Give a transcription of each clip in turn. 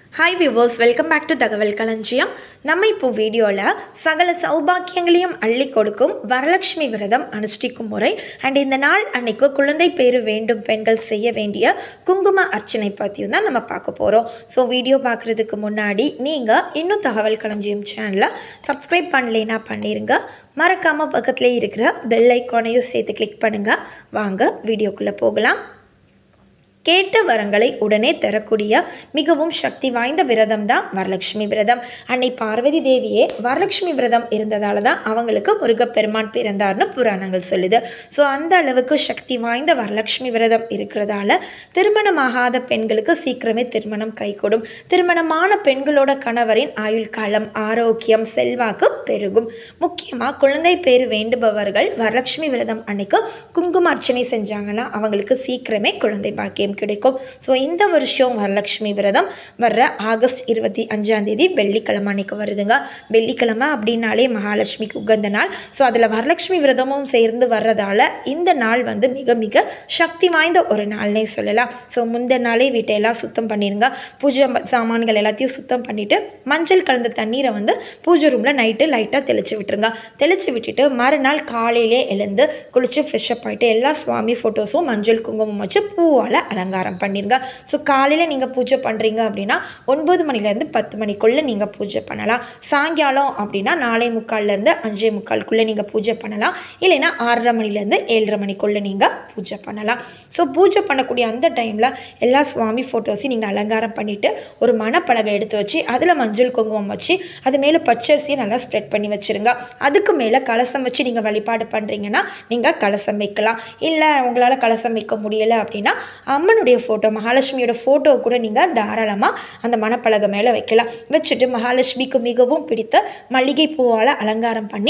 hi viewers welcome back to Thagaval Kalanjiyam நம்ம இப்போ வீடியோவில் சகல சௌபாக்கியங்களையும் அள்ளி கொடுக்கும் வரலட்சுமி விரதம் அனுஷ்டிக்கும் முறை அண்ட் இந்த நாள் அன்னைக்கு குழந்தை பேரு வேண்டும் பெண்கள் செய்ய வேண்டிய குங்கும அர்ச்சனை பற்றியும் தான் நம்ம பார்க்க போகிறோம் ஸோ வீடியோ பார்க்குறதுக்கு முன்னாடி நீங்கள் இன்னும் தகவல் களஞ்சியம் சேனலை சப்ஸ்கிரைப் பண்ணலைன்னா பண்ணிடுங்க மறக்காமல் பக்கத்துலேயே இருக்கிற பெல் ஐக்கானையும் சேர்த்து கிளிக் பண்ணுங்கள் வாங்க வீடியோக்குள்ளே போகலாம் கேட்ட வரங்களை உடனே தரக்கூடிய மிகவும் சக்தி வாய்ந்த விரதம் தான் வரலட்சுமி விரதம் அன்னை பார்வதி தேவியே வரலட்சுமி விரதம் இருந்ததால தான் அவங்களுக்கு முருகப்பெருமான் பிறந்தார்னு புராணங்கள் சொல்லுது ஸோ அந்த அளவுக்கு சக்தி வாய்ந்த வரலட்சுமி விரதம் இருக்கிறதால திருமணமாகாத பெண்களுக்கு சீக்கிரமே திருமணம் கைகூடும் திருமணமான பெண்களோட கணவரின் ஆயுள் காலம் ஆரோக்கியம் செல்வாக்கு பெருகும் முக்கியமாக குழந்தை பேர் வேண்டுபவர்கள் வரலட்சுமி விரதம் அன்னைக்கு குங்கும அர்ச்சனை செஞ்சாங்கன்னா அவங்களுக்கு சீக்கிரமே குழந்தை பாக்கியம் கிடைக்கும் ஸோ இந்த வருஷம் வரலட்சுமி விரதம் வர்ற ஆகஸ்ட் இருபத்தி அஞ்சாம் தேதி வெள்ளிக்கிழமை அன்னைக்கு வருதுங்க வெள்ளிக்கிழமை அப்படின்னாலே மகாலட்சுமிக்கு உகந்த நாள் ஸோ அதில் வரலட்சுமி விரதமும் சேர்ந்து வர்றதால இந்த நாள் வந்து மிக மிக சக்தி வாய்ந்த ஒரு நாள்னே சொல்லலாம் ஸோ முந்தின நாளே வீட்டையெல்லாம் சுத்தம் பண்ணிடுங்க பூஜை சாமான்கள் எல்லாத்தையும் சுத்தம் பண்ணிவிட்டு மஞ்சள் கலந்த தண்ணீரை வந்து பூஜை ரூமில் நைட்டு லைட்டாக தெளித்து விட்டுருங்க தெளித்து விட்டுட்டு மறுநாள் காலையிலே எழுந்து குளித்து ஃப்ரெஷ்அப் ஆகிட்டு எல்லா சுவாமி ஃபோட்டோஸும் மஞ்சள் குங்குமம் வச்சு பூவால் அலங்காரம் பண்ணிடுங்க ஸோ காலையில் நீங்கள் பூஜை பண்ணுறீங்க அப்படின்னா ஒன்பது மணிலேருந்து பத்து மணிக்குள்ளே நீங்கள் பூஜை பண்ணலாம் சாயங்காலம் அப்படின்னா நாலே முக்கால்லேருந்து அஞ்சே முக்கால்குள்ளே நீங்கள் பூஜை பண்ணலாம் இல்லைன்னா ஆறரை மணிலேருந்து ஏழரை மணிக்குள்ளே நீங்கள் பூஜை பண்ணலாம் ஸோ பூஜை பண்ணக்கூடிய அந்த டைமில் எல்லா சுவாமி ஃபோட்டோஸையும் நீங்கள் அலங்காரம் பண்ணிவிட்டு ஒரு மணப்பலகை எடுத்து வச்சு அதில் மஞ்சள் குங்குமம் வச்சு அது மேலே பச்சரிசியை நல்லா ஸ்ப்ரெட் பண்ணி வச்சுருங்க அதுக்கு மேலே கலசம் வச்சு நீங்கள் வழிபாடு பண்ணுறீங்கன்னா நீங்கள் கலசம் வைக்கலாம் இல்லை உங்களால் கலசம் வைக்க முடியலை அப்படின்னா அம்மனுடைய ஃபோட்டோ மகாலட்சுமியோட ஃபோட்டோ கூட நீங்கள் தாராளமாக அந்த மணப்பலகை மேலே வைக்கலாம் வச்சுட்டு மகாலட்சுமிக்கு மிகவும் பிடித்த மல்லிகை பூவால் அலங்காரம் பண்ணி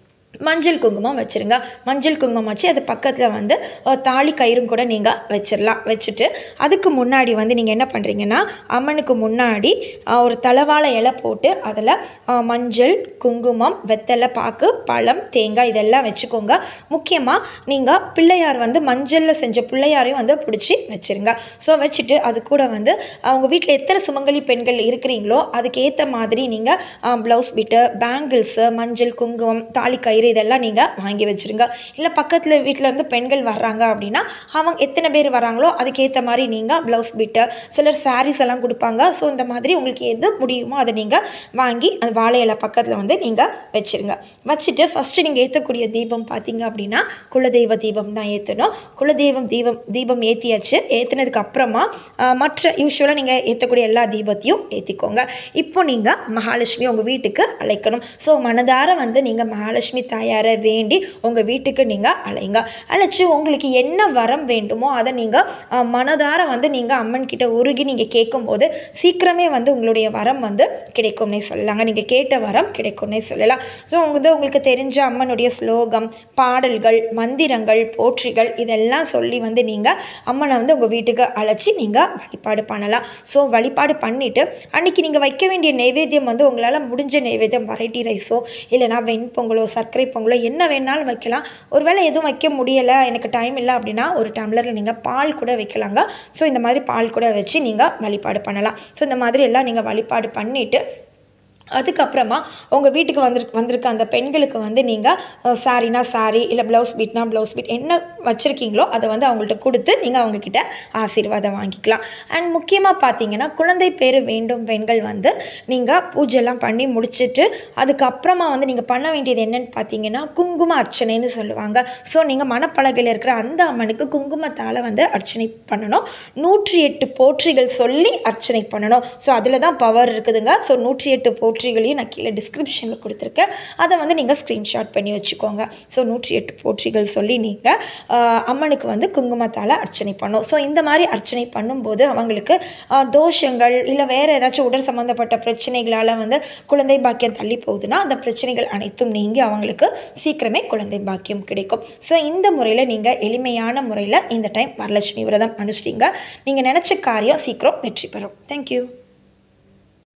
மஞ்சள் குங்குமம் வச்சுருங்க மஞ்சள் குங்குமம் வச்சு அது பக்கத்தில் வந்து அஹ், தாலி கயிறும் கூட நீங்கள் வச்சிடலாம் வச்சுட்டு அதுக்கு முன்னாடி வந்து நீங்கள் என்ன பண்ணுறீங்கன்னா அம்மனுக்கு முன்னாடி அஹ், ஒரு தலவாழை இலை போட்டு அதில் அஹ், மஞ்சள் குங்குமம் வெத்தலை பாக்கு பழம் தேங்காய் இதெல்லாம் வச்சுக்கோங்க முக்கியமாக நீங்கள் பிள்ளையார் வந்து மஞ்சளில் செஞ்ச பிள்ளையாரையும் வந்து பிடிச்சி வச்சுருங்க ஸோ வச்சுட்டு அது கூட வந்து அவங்க வீட்டில் எத்தனை சுமங்கலி பெண்கள் இருக்கிறீங்களோ அதுக்கு ஏற்ற மாதிரி நீங்கள் ப்ளவுஸ் பிட்டு பேங்கிள்ஸு மஞ்சள் குங்குமம் தாலி கயிறு இதெல்லாம் நீங்கள் வாங்கி வச்சுருங்க இல்லை பக்கத்தில் வீட்டில் இருந்து பெண்கள் வர்றாங்க அப்படின்னா அவங்க எத்தனை பேர் வராங்களோ அதுக்கேற்ற மாதிரி நீங்கள் ப்ளவுஸ் பிட்டு சிலர் சாரீஸ் எல்லாம் கொடுப்பாங்க ஸோ இந்த மாதிரி உங்களுக்கு எது முடியுமோ அதை நீங்கள் வாங்கி அந்த வாழை இலை பக்கத்தில் வந்து நீங்கள் வச்சுருங்க வச்சுட்டு ஃபஸ்ட்டு நீங்கள் ஏற்றக்கூடிய தீபம் பார்த்தீங்க அப்படின்னா குலதெய்வ தீபம் தான் ஏற்றணும் குலதெய்வம் தீபம் தீபம் ஏற்றியாச்சு ஏற்றினதுக்கு அப்புறமா ஆஹ், மற்ற யூஸ்வலாக நீங்கள் ஏற்றக்கூடிய எல்லா தீபத்தையும் ஏற்றிக்கோங்க இப்போ நீங்கள் மகாலட்சுமி உங்கள் வீட்டுக்கு அழைக்கணும் ஸோ மனதார வந்து நீங்கள் மகாலட்சுமி தாயாரை வேண்டி உங்கள் வீட்டுக்கு நீங்கள் அழைங்க அழைச்சி உங்களுக்கு என்ன வரம் வேண்டுமோ அதை நீங்கள் மனதார வந்து நீங்கள் அம்மன் கிட்ட உருகி நீங்கள் கேட்கும்போது சீக்கிரமே வந்து உங்களுடைய வரம் வந்து கிடைக்கும்னே சொல்லலாங்க நீங்கள் கேட்ட வரம் கிடைக்கும்னே சொல்லலாம் ஸோ வந்து உங்களுக்கு தெரிஞ்ச அம்மனுடைய ஸ்லோகம் பாடல்கள் மந்திரங்கள் போற்றிகள் இதெல்லாம் சொல்லி வந்து நீங்கள் அம்மனை வந்து உங்கள் வீட்டுக்கு அழைச்சி நீங்கள் வழிபாடு பண்ணலாம் ஸோ வழிபாடு பண்ணிவிட்டு அன்றைக்கி நீங்கள் வைக்க வேண்டிய நைவேத்தியம் வந்து உங்களால் முடிஞ்ச நைவேத்தியம் வெரைட்டி ரைஸோ இல்லைனா வெண்பொங்கலோ சர்க்கரை பொங்கலோ என்ன வேணாலும் வைக்கலாம் ஒருவேளை எதுவும் வைக்க முடியலை எனக்கு டைம் இல்லை அப்படின்னா ஒரு டம்ளரில் நீங்கள் பால் கூட வைக்கலாங்க ஸோ இந்த மாதிரி பால் கூட வச்சு நீங்கள் வழிபாடு பண்ணலாம் ஸோ இந்த மாதிரி எல்லாம் நீங்கள் வழிபாடு பண்ணிவிட்டு அதுக்கப்புறமா உங்கள் வீட்டுக்கு வந்திருக்கு வந்திருக்க அந்த பெண்களுக்கு வந்து நீங்கள் சாரினா சாரி இல்லை ப்ளவுஸ் பீட்னா ப்ளவுஸ் பீட் என்ன வச்சுருக்கீங்களோ அதை வந்து அவங்கள்ட்ட கொடுத்து நீங்கள் அவங்கக்கிட்ட ஆசீர்வாதம் வாங்கிக்கலாம் அண்ட் முக்கியமாக பார்த்தீங்கன்னா குழந்தை பேர் வேண்டும் பெண்கள் வந்து நீங்கள் பூஜைலாம் பண்ணி முடிச்சுட்டு அதுக்கப்புறமா வந்து நீங்கள் பண்ண வேண்டியது என்னன்னு பார்த்தீங்கன்னா குங்கும அர்ச்சனைன்னு சொல்லுவாங்க ஸோ நீங்கள் மணப்பலகையில் இருக்கிற அந்த அம்மனுக்கு குங்குமத்தால் வந்து அர்ச்சனை பண்ணணும் நூற்றி எட்டு போற்றிகள் சொல்லி அர்ச்சனை பண்ணணும் ஸோ அதில் தான் பவர் இருக்குதுங்க ஸோ நூற்றி எட்டு போற்றிகளையும் நான் கீழே டிஸ்கிரிப்ஷனில் கொடுத்துருக்கேன் அதை வந்து நீங்கள் ஸ்க்ரீன்ஷாட் பண்ணி வச்சுக்கோங்க ஸோ நூற்றி எட்டு போற்றிகள் சொல்லி நீங்கள் அம்மனுக்கு வந்து குங்குமத்தால் அர்ச்சனை பண்ணும் ஸோ இந்த மாதிரி அர்ச்சனை பண்ணும்போது அவங்களுக்கு ஆஹ், தோஷங்கள் இல்லை வேறு ஏதாச்சும் உடல் சம்மந்தப்பட்ட பிரச்சனைகளால் வந்து குழந்தை பாக்கியம் தள்ளி போகுதுன்னா அந்த பிரச்சனைகள் அனைத்தும் நீங்கி அவங்களுக்கு சீக்கிரமே குழந்தை பாக்கியம் கிடைக்கும் ஸோ இந்த முறையில் நீங்கள் எளிமையான முறையில் இந்த டைம் வரலட்சுமி விரதம் அனுஷ்டிங்க நீங்கள் நினச்ச காரியம் சீக்கிரம் வெற்றி பெறும் தேங்க்யூ